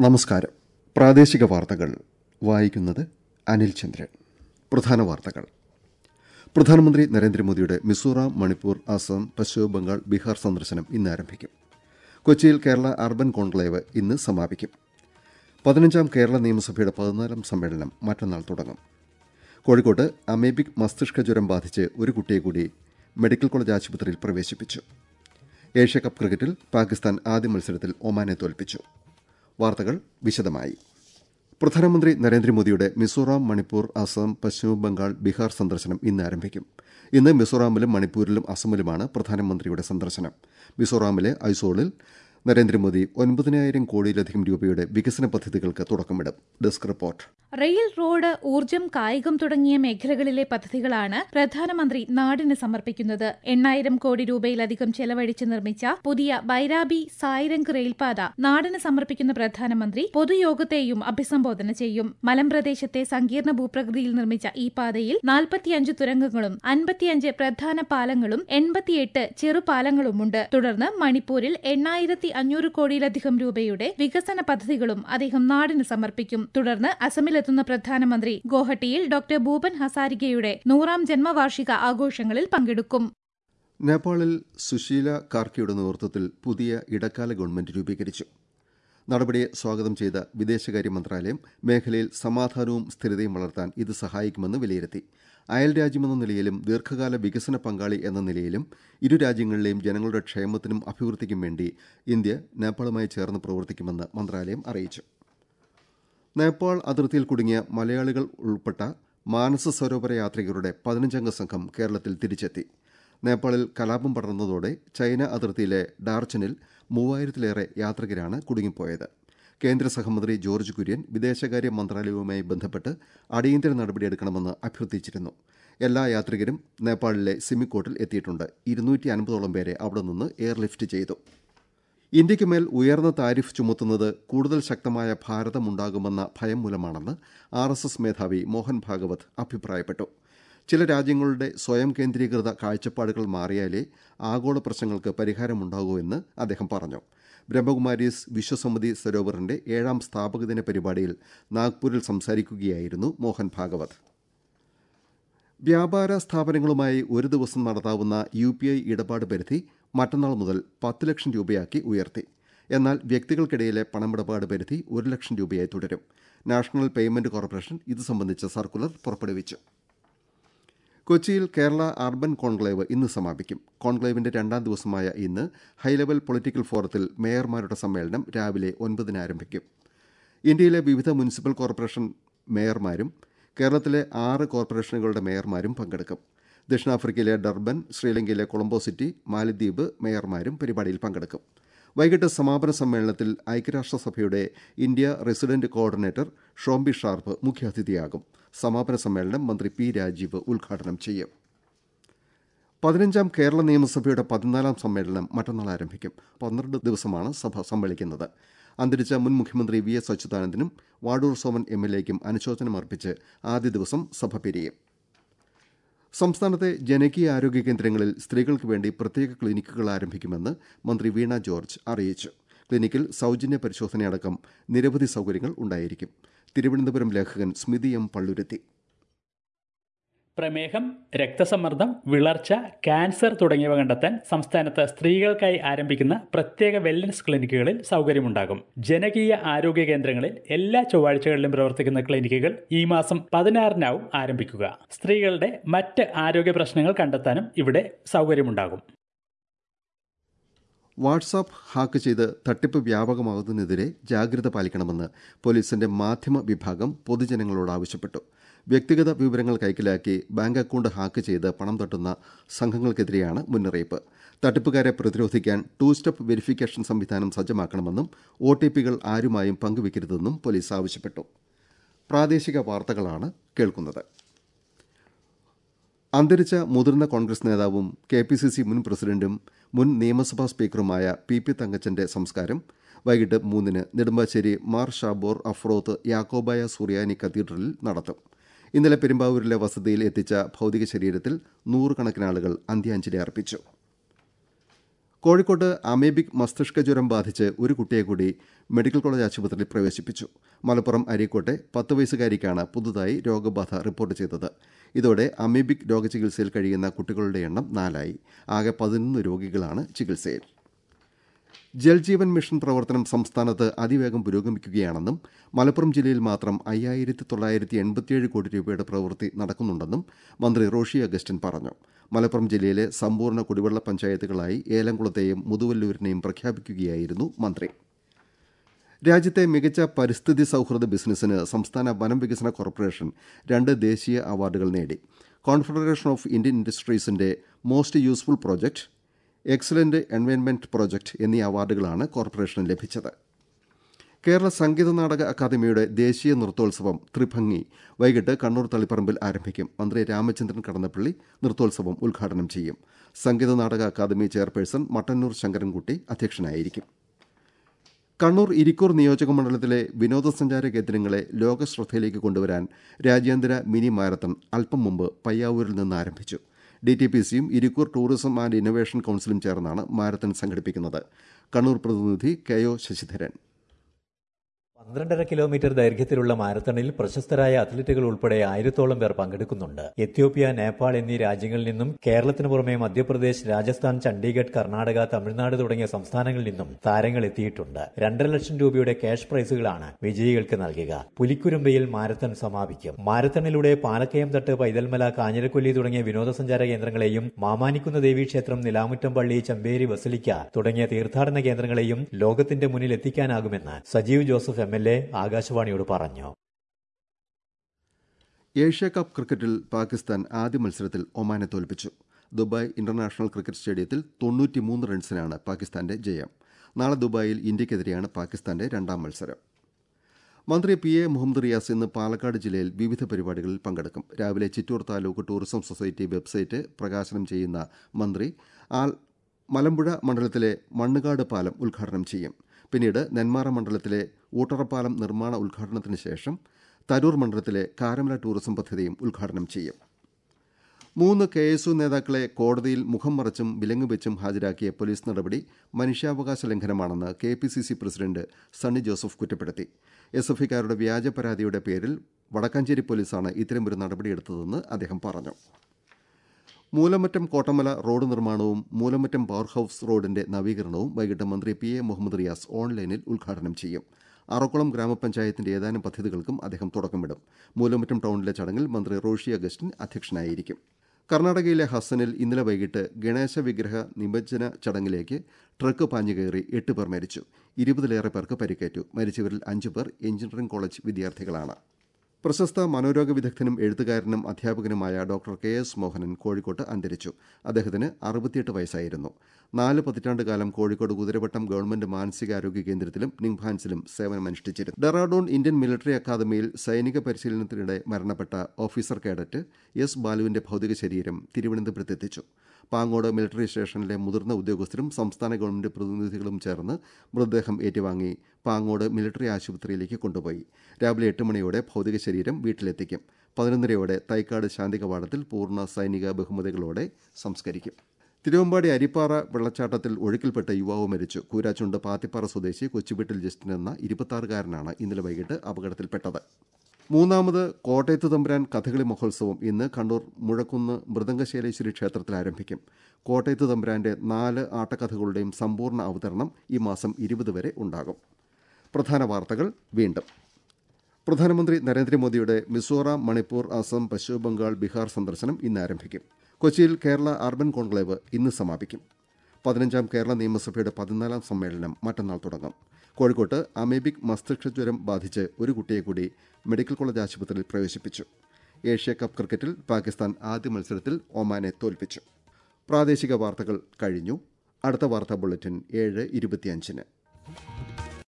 നമസ്കാരം പ്രാദേശിക വാർത്തകൾ വായിക്കുന്നത് അനിൽ ചന്ദ്രൻ പ്രധാന വാർത്തകൾ പ്രധാനമന്ത്രി നരേന്ദ്രമോദിയുടെ മിസോറാം മണിപ്പൂർ അസം പശ്ചിമ ബംഗാൾ ബീഹാർ സന്ദർശനം ഇന്ന് ആരംഭിക്കും കൊച്ചിയിൽ കേരള അർബൻ കോൺക്ലേവ് ഇന്ന് സമാപിക്കും പതിനഞ്ചാം കേരള നിയമസഭയുടെ പതിനാലാം സമ്മേളനം മറ്റന്നാൾ തുടങ്ങും കോഴിക്കോട്ട് അമേബിക് മസ്തിഷ്ക ജ്വരം ബാധിച്ച് ഒരു കുട്ടിയെ കൂടി മെഡിക്കൽ കോളേജ് ആശുപത്രിയിൽ പ്രവേശിപ്പിച്ചു ഏഷ്യാകപ്പ് ക്രിക്കറ്റിൽ പാകിസ്ഥാൻ ആദ്യ മത്സരത്തിൽ ഒമാനെ തോൽപ്പിച്ചു വാർത്തകൾ വിശദമായി പ്രധാനമന്ത്രി നരേന്ദ്രമോദിയുടെ മിസോറാം മണിപ്പൂർ അസം പശ്ചിമ ബംഗാൾ ബീഹാർ സന്ദർശനം ഇന്ന് ആരംഭിക്കും ഇന്ന് മിസോറാമിലും മണിപ്പൂരിലും അസമിലുമാണ് പ്രധാനമന്ത്രിയുടെ സന്ദർശനം മിസോറാമിലെ ഐസോളിൽ നരേന്ദ്രമോദി ഒൻപതിനായിരം കോടിയിലധികം രൂപയുടെ വികസന പദ്ധതികൾക്ക് തുടക്കമിടും ഡെസ്ക് റിപ്പോർട്ട് റെയിൽ റോഡ് ഊർജ്ജം കായികം തുടങ്ങിയ മേഖലകളിലെ പദ്ധതികളാണ് പ്രധാനമന്ത്രി നാടിന് സമർപ്പിക്കുന്നത് എണ്ണായിരം കോടി രൂപയിലധികം ചെലവഴിച്ച് നിർമ്മിച്ച പുതിയ ബൈരാബി സായിരംഗ് റെയിൽപാത നാടിന് സമർപ്പിക്കുന്ന പ്രധാനമന്ത്രി പൊതുയോഗത്തെയും അഭിസംബോധന ചെയ്യും മലമ്പ്രദേശത്തെ സങ്കീർണ ഭൂപ്രകൃതിയിൽ നിർമ്മിച്ച ഈ പാതയിൽ നാൽപ്പത്തിയഞ്ച് തുരങ്കങ്ങളും അൻപത്തിയഞ്ച് പ്രധാന പാലങ്ങളും എൺപത്തിയെട്ട് ചെറുപാലങ്ങളുമുണ്ട് തുടർന്ന് മണിപ്പൂരിൽ എണ്ണായിരത്തി അഞ്ഞൂറ് കോടിയിലധികം രൂപയുടെ വികസന പദ്ധതികളും അദ്ദേഹം നാടിന് സമർപ്പിക്കും തുടർന്ന് അസമിലെത്തുന്ന പ്രധാനമന്ത്രി ഗോഹട്ടിയിൽ ഡോക്ടർ ഭൂപൻ ഹസാരികയുടെ നൂറാം ജന്മവാർഷിക ആഘോഷങ്ങളിൽ പങ്കെടുക്കും നേപ്പാളിൽ സുശീല കാർക്കിയുടെ നേതൃത്വത്തിൽ പുതിയ ഇടക്കാല ഗവൺമെന്റ് രൂപീകരിച്ചു നടപടിയെ സ്വാഗതം ചെയ്ത വിദേശകാര്യ മന്ത്രാലയം മേഖലയിൽ സമാധാനവും സ്ഥിരതയും വളർത്താൻ ഇത് സഹായിക്കുമെന്ന് വിലയിരുത്തി അയൽ രാജ്യമെന്ന നിലയിലും ദീർഘകാല വികസന പങ്കാളി എന്ന നിലയിലും ഇരു രാജ്യങ്ങളിലെയും ജനങ്ങളുടെ ക്ഷേമത്തിനും അഭിവൃദ്ധിക്കും വേണ്ടി ഇന്ത്യ നേപ്പാളുമായി ചേർന്ന് പ്രവർത്തിക്കുമെന്ന് മന്ത്രാലയം അറിയിച്ചു നേപ്പാൾ അതിർത്തിയിൽ കുടുങ്ങിയ മലയാളികൾ ഉൾപ്പെട്ട മാനസ സരോവര യാത്രികരുടെ പതിനഞ്ചംഗ സംഘം കേരളത്തിൽ തിരിച്ചെത്തി നേപ്പാളിൽ കലാപം പടർന്നതോടെ ചൈന അതിർത്തിയിലെ ഡാർച്ചനിൽ മൂവായിരത്തിലേറെ യാത്രികരാണ് കുടുങ്ങിപ്പോയത് കേന്ദ്ര സഹമന്ത്രി ജോർജ് കുര്യൻ വിദേശകാര്യ മന്ത്രാലയവുമായി ബന്ധപ്പെട്ട് അടിയന്തര നടപടിയെടുക്കണമെന്ന് അഭ്യർത്ഥിച്ചിരുന്നു എല്ലാ യാത്രികരും നേപ്പാളിലെ സിമിക്കോട്ടിൽ എത്തിയിട്ടുണ്ട് ഇരുന്നൂറ്റി അൻപതോളം പേരെ അവിടെ നിന്ന് എയർലിഫ്റ്റ് ചെയ്തു ഇന്ത്യയ്ക്ക് മേൽ ഉയർന്ന താരിഫ് ചുമത്തുന്നത് കൂടുതൽ ശക്തമായ ഭാരതമുണ്ടാകുമെന്ന ഭയം മൂലമാണെന്ന് ആർ എസ് എസ് മേധാവി മോഹൻ ഭാഗവത് അഭിപ്രായപ്പെട്ടു ചില രാജ്യങ്ങളുടെ സ്വയം കേന്ദ്രീകൃത കാഴ്ചപ്പാടുകൾ മാറിയാലേ ആഗോള പ്രശ്നങ്ങൾക്ക് പരിഹാരമുണ്ടാകൂ എന്ന് അദ്ദേഹം പറഞ്ഞു ബ്രഹ്മകുമാരീസ് വിശ്വസമിതി സരോവറിന്റെ ഏഴാം സ്ഥാപക ദിന പരിപാടിയിൽ നാഗ്പൂരിൽ സംസാരിക്കുകയായിരുന്നു മോഹൻ ഭാഗവത് വ്യാപാര സ്ഥാപനങ്ങളുമായി ഒരു ദിവസം നടത്താവുന്ന യു പി ഐ ഇടപാട് പരിധി മറ്റന്നാൾ മുതൽ പത്ത് ലക്ഷം രൂപയാക്കി ഉയർത്തി എന്നാൽ വ്യക്തികൾക്കിടയിലെ പണമിടപാട് പരിധി ഒരു ലക്ഷം രൂപയായി തുടരും നാഷണൽ പേയ്മെന്റ് കോർപ്പറേഷൻ ഇത് സംബന്ധിച്ച സർക്കുലർ പുറപ്പെടുവിച്ചു കൊച്ചിയിൽ കേരള അർബൻ കോൺക്ലേവ് ഇന്ന് സമാപിക്കും കോൺക്ലേവിന്റെ രണ്ടാം ദിവസമായ ഇന്ന് ഹൈലെവൽ പൊളിറ്റിക്കൽ ഫോറത്തിൽ മേയർമാരുടെ സമ്മേളനം രാവിലെ ഒൻപതിന് ആരംഭിക്കും ഇന്ത്യയിലെ വിവിധ മുനിസിപ്പൽ കോർപ്പറേഷൻ മേയർമാരും കേരളത്തിലെ ആറ് കോർപ്പറേഷനുകളുടെ മേയർമാരും പങ്കെടുക്കും ദക്ഷിണാഫ്രിക്കയിലെ ഡർബൻ ശ്രീലങ്കയിലെ കൊളംബോ സിറ്റി മാലദ്വീപ് മേയർമാരും പരിപാടിയിൽ പങ്കെടുക്കും വൈകിട്ട് സമാപന സമ്മേളനത്തിൽ ഐക്യരാഷ്ട്രസഭയുടെ India resident coordinator Shombi Sharp മുഖ്യാതിഥിയാകും സമാപന സമ്മേളനം മന്ത്രി പി രാജീവ് ഉദ്ഘാടനം ചെയ്യും പതിനഞ്ചാം കേരള നിയമസഭയുടെ പതിനാലാം സമ്മേളനം മറ്റന്നാൾ ആരംഭിക്കും പന്ത്രണ്ട് ദിവസമാണ് സഭ സമ്മേളിക്കുന്നത് അന്തരിച്ച മുൻ മുഖ്യമന്ത്രി വി എസ് അച്യുതാനന്ദനും വാടൂർ സോമൻ എം എൽ എക്കും അനുശോചനം അർപ്പിച്ച് ആദ്യ ദിവസം സഭ പിരിയും സംസ്ഥാനത്തെ ജനകീയ ആരോഗ്യ കേന്ദ്രങ്ങളിൽ സ്ത്രീകൾക്ക് വേണ്ടി പ്രത്യേക ക്ലിനിക്കുകൾ ആരംഭിക്കുമെന്ന് മന്ത്രി വീണ ജോർജ് അറിയിച്ചു ക്ലിനിക്കിൽ സൗജന്യ പരിശോധനയടക്കം നിരവധി സൗകര്യങ്ങൾ ഉണ്ടായിരിക്കും തിരുവനന്തപുരം ലേഖകൻ സ്മിതി എം പള്ളുരുത്തി പ്രമേഹം രക്തസമ്മർദ്ദം വിളർച്ച ക്യാൻസർ തുടങ്ങിയവ കണ്ടെത്താൻ സംസ്ഥാനത്ത് സ്ത്രീകൾക്കായി ആരംഭിക്കുന്ന പ്രത്യേക വെൽനസ് ക്ലിനിക്കുകളിൽ സൗകര്യമുണ്ടാകും ജനകീയ ആരോഗ്യ കേന്ദ്രങ്ങളിൽ എല്ലാ ചൊവ്വാഴ്ചകളിലും പ്രവർത്തിക്കുന്ന ക്ലിനിക്കുകൾ ഈ മാസം പതിനാറിനാവും ആരംഭിക്കുക സ്ത്രീകളുടെ മറ്റ് ആരോഗ്യ പ്രശ്നങ്ങൾ കണ്ടെത്താനും ഇവിടെ സൗകര്യമുണ്ടാകും വാട്സാപ്പ് ഹാക്ക് ചെയ്ത് തട്ടിപ്പ് വ്യാപകമാകുന്നതിനെതിരെ ജാഗ്രത പാലിക്കണമെന്ന് പോലീസിന്റെ മാധ്യമ വിഭാഗം പൊതുജനങ്ങളോട് ആവശ്യപ്പെട്ടു വ്യക്തിഗത വിവരങ്ങൾ കൈക്കലാക്കി ബാങ്ക് അക്കൗണ്ട് ഹാക്ക് ചെയ്ത് പണം തട്ടുന്ന സംഘങ്ങൾക്കെതിരെയാണ് മുന്നറിയിപ്പ് തട്ടിപ്പുകാരെ പ്രതിരോധിക്കാൻ ടു സ്റ്റെപ്പ് വെരിഫിക്കേഷൻ സംവിധാനം സജ്ജമാക്കണമെന്നും ഒ ടി പികൾ ആരുമായും പങ്കുവയ്ക്കരുതെന്നും പോലീസ് ആവശ്യപ്പെട്ടു പ്രാദേശിക വാർത്തകളാണ് കേൾക്കുന്നത് അന്തരിച്ച മുതിർന്ന കോൺഗ്രസ് നേതാവും കെ പി സി സി മുൻ പ്രസിഡന്റും മുൻ നിയമസഭാ സ്പീക്കറുമായ പി പി തങ്കച്ചന്റെ സംസ്കാരം വൈകിട്ട് മൂന്നിന് നെടുമ്പാശ്ശേരി മാർ ഷാബോർ അഫ്രോത്ത് യാക്കോബായ സുറിയാനി കത്തീഡ്രലിൽ നടത്തും ഇന്നലെ പെരുമ്പാവൂരിലെ വസതിയിൽ എത്തിച്ച ഭൗതിക ശരീരത്തിൽ നൂറുകണക്കിന് ആളുകൾ അന്ത്യാഞ്ജലി അർപ്പിച്ചു കോഴിക്കോട്ട് അമേബിക് മസ്തിഷ്ക ജ്വരം ബാധിച്ച് ഒരു കുട്ടിയെ കൂടി മെഡിക്കൽ കോളേജ് ആശുപത്രിയിൽ പ്രവേശിപ്പിച്ചു മലപ്പുറം അരീക്കോട്ടെ പത്ത് വയസ്സുകാരിക്കാണ് പുതുതായി രോഗബാധ റിപ്പോർട്ട് ചെയ്തത് ഇതോടെ അമേബിക് രോഗചികിത്സയിൽ കഴിയുന്ന കുട്ടികളുടെ എണ്ണം നാലായി ആകെ പതിനൊന്ന് രോഗികളാണ് ചികിത്സയിൽ ജൽജീവൻ മിഷൻ പ്രവർത്തനം സംസ്ഥാനത്ത് അതിവേഗം പുരോഗമിക്കുകയാണെന്നും മലപ്പുറം ജില്ലയിൽ മാത്രം അയ്യായിരത്തി തൊള്ളായിരത്തി എൺപത്തിയേഴ് കോടി രൂപയുടെ പ്രവൃത്തി നടക്കുന്നുണ്ടെന്നും മന്ത്രി റോഷി അഗസ്റ്റിൻ പറഞ്ഞു മലപ്പുറം ജില്ലയിലെ സമ്പൂർണ്ണ കുടിവെള്ള പഞ്ചായത്തുകളായി ഏലംകുളത്തെയും മുതുവല്ലൂരിനെയും പ്രഖ്യാപിക്കുകയായിരുന്നു മന്ത്രി രാജ്യത്തെ മികച്ച പരിസ്ഥിതി സൗഹൃദ ബിസിനസ്സിന് സംസ്ഥാന വനം വികസന കോർപ്പറേഷൻ രണ്ട് ദേശീയ അവാർഡുകൾ നേടി കോൺഫെഡറേഷൻ ഓഫ് ഇന്ത്യൻ ഇൻഡസ്ട്രീസിന്റെ most useful project excellent environment project എന്നീ അവാർഡുകളാണ് കോർപ്പറേഷന് ലഭിച്ചത് കേരള സംഗീത നാടക അക്കാദമിയുടെ ദേശീയ നൃത്തോത്സവം ത്രിഭംഗി വൈകിട്ട് കണ്ണൂർ തളിപ്പറമ്പിൽ ആരംഭിക്കും മന്ത്രി രാമചന്ദ്രൻ കടന്നപ്പള്ളി നൃത്തോത്സവം ഉദ്ഘാടനം ചെയ്യും സംഗീത നാടക അക്കാദമി ചെയർപേഴ്സൺ മട്ടന്നൂർ ശങ്കരൻകുട്ടി അധ്യക്ഷനായിരിക്കും കണ്ണൂർ ഇരിക്കൂർ നിയോജക മണ്ഡലത്തിലെ വിനോദസഞ്ചാര കേന്ദ്രങ്ങളെ ലോകശ്രദ്ധയിലേക്ക് കൊണ്ടുവരാൻ രാജ്യാന്തര മിനി മാരത്തൺ അല്പം മുമ്പ് പയ്യാവൂരിൽ നിന്ന് ആരംഭിച്ചു ഡി ടി പി സിയും ഇരിക്കൂർ ടൂറിസം ആൻഡ് ഇന്നൊവേഷൻ കൌൺസിലും ചേർന്നാണ് മാരത്തൺ സംഘടിപ്പിക്കുന്നത് കണ്ണൂർ പ്രതിനിധി കെ ഒ ശശിധരൻ പന്ത്രണ്ടര കിലോമീറ്റർ ദൈർഘ്യത്തിലുള്ള മാരത്തണിൽ പ്രശസ്തരായ അത്ലറ്റുകൾ ഉൾപ്പെടെ ആയിരത്തോളം പേർ പങ്കെടുക്കുന്നുണ്ട് എത്യോപ്യ നേപ്പാൾ എന്നീ രാജ്യങ്ങളിൽ നിന്നും കേരളത്തിനു പുറമെ മധ്യപ്രദേശ് രാജസ്ഥാൻ ചണ്ഡീഗഡ് കർണാടക തമിഴ്നാട് തുടങ്ങിയ സംസ്ഥാനങ്ങളിൽ നിന്നും താരങ്ങൾ എത്തിയിട്ടുണ്ട് രണ്ടര ലക്ഷം രൂപയുടെ ക്യാഷ് പ്രൈസുകളാണ് വിജയികൾക്ക് നൽകുക പുലിക്കുരുമ്പയിൽ മാരത്തൺ സമാപിക്കും മാരത്തണിലൂടെ പാലക്കയം തട്ട് പൈതൽമല കാഞ്ഞിരക്കൊല്ലി തുടങ്ങിയ വിനോദസഞ്ചാര കേന്ദ്രങ്ങളെയും മാമാനിക്കുന്ന ദേവീക്ഷേത്രം നിലാമുറ്റം പള്ളി ചമ്പേരി ബസലിക്ക തുടങ്ങിയ തീർത്ഥാടന കേന്ദ്രങ്ങളെയും ലോകത്തിന്റെ മുന്നിൽ എത്തിക്കാനാകുമെന്ന് Sajeev Joseph M L A ആകാശവാണിയോട് പറഞ്ഞു ഏഷ്യ കപ്പ് ക്രിക്കറ്റിൽ പാകിസ്ഥാൻ ആദ്യ മത്സരത്തിൽ ഒമാനെ തോൽപ്പിച്ചു ദുബായ് ഇന്റർനാഷണൽ ക്രിക്കറ്റ് സ്റ്റേഡിയത്തിൽ തൊണ്ണൂറ്റിമൂന്ന് റൺസിനാണ് പാകിസ്ഥാന്റെ ജയം നാളെ ദുബായിൽ ഇന്ത്യക്കെതിരെയാണ് പാകിസ്ഥാന്റെ രണ്ടാം മത്സരം മന്ത്രി പി എ മുഹമ്മദ് റിയാസ് ഇന്ന് പാലക്കാട് ജില്ലയിൽ വിവിധ പരിപാടികളിൽ പങ്കെടുക്കും രാവിലെ Chittur taluk tourism society website പ്രകാശനം ചെയ്യുന്ന മന്ത്രി ആൽ മലമ്പുഴ മണ്ഡലത്തിലെ മണ്ണുകാട് പാലം ഉദ്ഘാടനം ചെയ്യും പിന്നീട് നെന്മാറ മണ്ഡലത്തിലെ ഊട്ടറപ്പാലം നിർമ്മാണ ഉദ്ഘാടനത്തിന് ശേഷം തരൂർ മണ്ഡലത്തിലെ കാരമല ടൂറിസം പദ്ധതിയും ഉദ്ഘാടനം ചെയ്യും മൂന്ന് കെ എസ് യു നേതാക്കളെ കോടതിയിൽ മുഖം മറച്ചും വിലങ്ങ് വെച്ചും ഹാജരാക്കിയ പോലീസ് നടപടി മനുഷ്യാവകാശ ലംഘനമാണെന്ന് K P C C president Sunny Joseph കുറ്റപ്പെടുത്തി എസ് എഫ് ഐക്കാരുടെ വ്യാജ പരാതിയുടെ പേരിൽ വടക്കാഞ്ചേരി പോലീസാണ് ഇത്തരമൊരു നടപടിയെടുത്തതെന്ന് അദ്ദേഹം പറഞ്ഞു മൂലമറ്റം കോട്ടമല റോഡ് നിർമ്മാണവും മൂലമറ്റം പവർ ഹൌസ് റോഡിന്റെ നവീകരണവും വൈകിട്ട് മന്ത്രി പി എ മുഹമ്മദ് റിയാസ് ഓൺലൈനിൽ ഉദ്ഘാടനം ചെയ്യും അറക്കുളം ഗ്രാമപഞ്ചായത്തിന്റെ ഏതാനും പദ്ധതികൾക്കും അദ്ദേഹം തുടക്കമിടും മൂലമറ്റം ടൗണിലെ ചടങ്ങിൽ മന്ത്രി റോഷി അഗസ്റ്റിൻ അധ്യക്ഷനായിരിക്കും കർണാടകയിലെ ഹസനിൽ ഇന്നലെ വൈകിട്ട് ഗണേശ വിഗ്രഹ നിമജ്ജന ചടങ്ങിലേക്ക് ട്രക്ക് പാഞ്ഞുകയറി എട്ട് പേർ മരിച്ചു ഇരുപതിലേറെ പേർക്ക് പരിക്കേറ്റു മരിച്ചവരിൽ അഞ്ചു പേർ എഞ്ചിനീയറിംഗ് കോളേജ് വിദ്യാർത്ഥികളാണ് പ്രശസ്ത മനോരോഗ വിദഗ്ധനും എഴുത്തുകാരനും അധ്യാപകനുമായ ഡോക്ടർ കെ എസ് മോഹനൻ കോഴിക്കോട്ട് അന്തരിച്ചു അദ്ദേഹത്തിന് അറുപത്തിയെട്ട് വയസ്സായിരുന്നു നാല് പതിറ്റാണ്ട് കാലം കോഴിക്കോട് കുതിരവട്ടം ഗവൺമെന്റ് മാനസികാരോഗ്യ കേന്ദ്രത്തിലും നിംഹാൻസിലും സേവനമനുഷ്ഠിച്ചിരുന്നു ഡെറാഡൂൺ ഇന്ത്യൻ മിലിറ്ററി അക്കാദമിയിൽ സൈനിക പരിശീലനത്തിനിടെ മരണപ്പെട്ട ഓഫീസർ കേഡറ്റ് എസ് ബാലുവിന്റെ ഭൗതിക ശരീരം തിരുവനന്തപുരത്തെത്തിച്ചു പാങ്ങോട് മിലിറ്ററി സ്റ്റേഷനിലെ മുതിർന്ന ഉദ്യോഗസ്ഥരും സംസ്ഥാന ഗവൺമെന്റ് പ്രതിനിധികളും ചേർന്ന് മൃതദേഹം ഏറ്റുവാങ്ങി പാങ്ങോട് മിലിറ്ററി ആശുപത്രിയിലേക്ക് കൊണ്ടുപോയി രാവിലെ എട്ട് മണിയോടെ ഭൗതിക ശരീരം വീട്ടിലെത്തിക്കും പതിനൊന്നരയോടെ തൈക്കാട് ശാന്തി കവാടത്തിൽ പൂർണ്ണ സൈനിക ബഹുമതികളോടെ സംസ്കരിക്കും തിരുവമ്പാടി അരിപ്പാറ വെള്ളച്ചാട്ടത്തിൽ ഒഴുക്കിൽപ്പെട്ട യുവാവ് മരിച്ചു കൂരാച്ചുണ്ട് പാത്തിപ്പാറ സ്വദേശി കൊച്ചുവീട്ടിൽ ജസ്റ്റിൻ എന്ന ഇരുപത്തിയാറുകാരനാണ് ഇന്നലെ വൈകിട്ട് അപകടത്തിൽപ്പെട്ടത് മൂന്നാമത് കോട്ടയത്ത് തമ്പുരാൻ കഥകളി മഹോത്സവം ഇന്ന് കണ്ണൂർ മുഴക്കുന്ന് മൃദംഗശൈലേശ്വരി ക്ഷേത്രത്തിൽ ആരംഭിക്കും കോട്ടയത്ത് തമ്പുരാന്റെ നാല് ആട്ടക്കഥകളുടെയും സമ്പൂർണ്ണ അവതരണം ഈ മാസം ഇരുപത് വരെ ഉണ്ടാകും പ്രധാന വാർത്തകൾ വീണ്ടും പ്രധാനമന്ത്രി നരേന്ദ്രമോദിയുടെ മിസോറാം മണിപ്പൂർ അസം പശ്ചിമബംഗാൾ ബീഹാർ സന്ദർശനം ഇന്ന് ആരംഭിക്കും കൊച്ചിയിൽ കേരള അർബൻ കോൺക്ലേവ് ഇന്ന് സമാപിക്കും പതിനഞ്ചാം കേരള നിയമസഭയുടെ പതിനാലാം സമ്മേളനം മറ്റന്നാൾ തുടങ്ങും കോഴിക്കോട്ട് അമേബിക് മസ്തിഷ്കജ്വരം ബാധിച്ച് ഒരു കുട്ടിയെ കൂടി മെഡിക്കൽ കോളേജ് ആശുപത്രിയിൽ പ്രവേശിപ്പിച്ചു ഏഷ്യ കപ്പ് ക്രിക്കറ്റിൽ പാകിസ്ഥാൻ ആദ്യ മത്സരത്തിൽ ഒമാനെ തോൽപ്പിച്ചു പ്രാദേശിക വാർത്തകൾ കഴിഞ്ഞു അടുത്ത വാർത്താ ബുള്ളറ്റിൻ ഏഴ് ഇരുപത്തിയഞ്ചിന്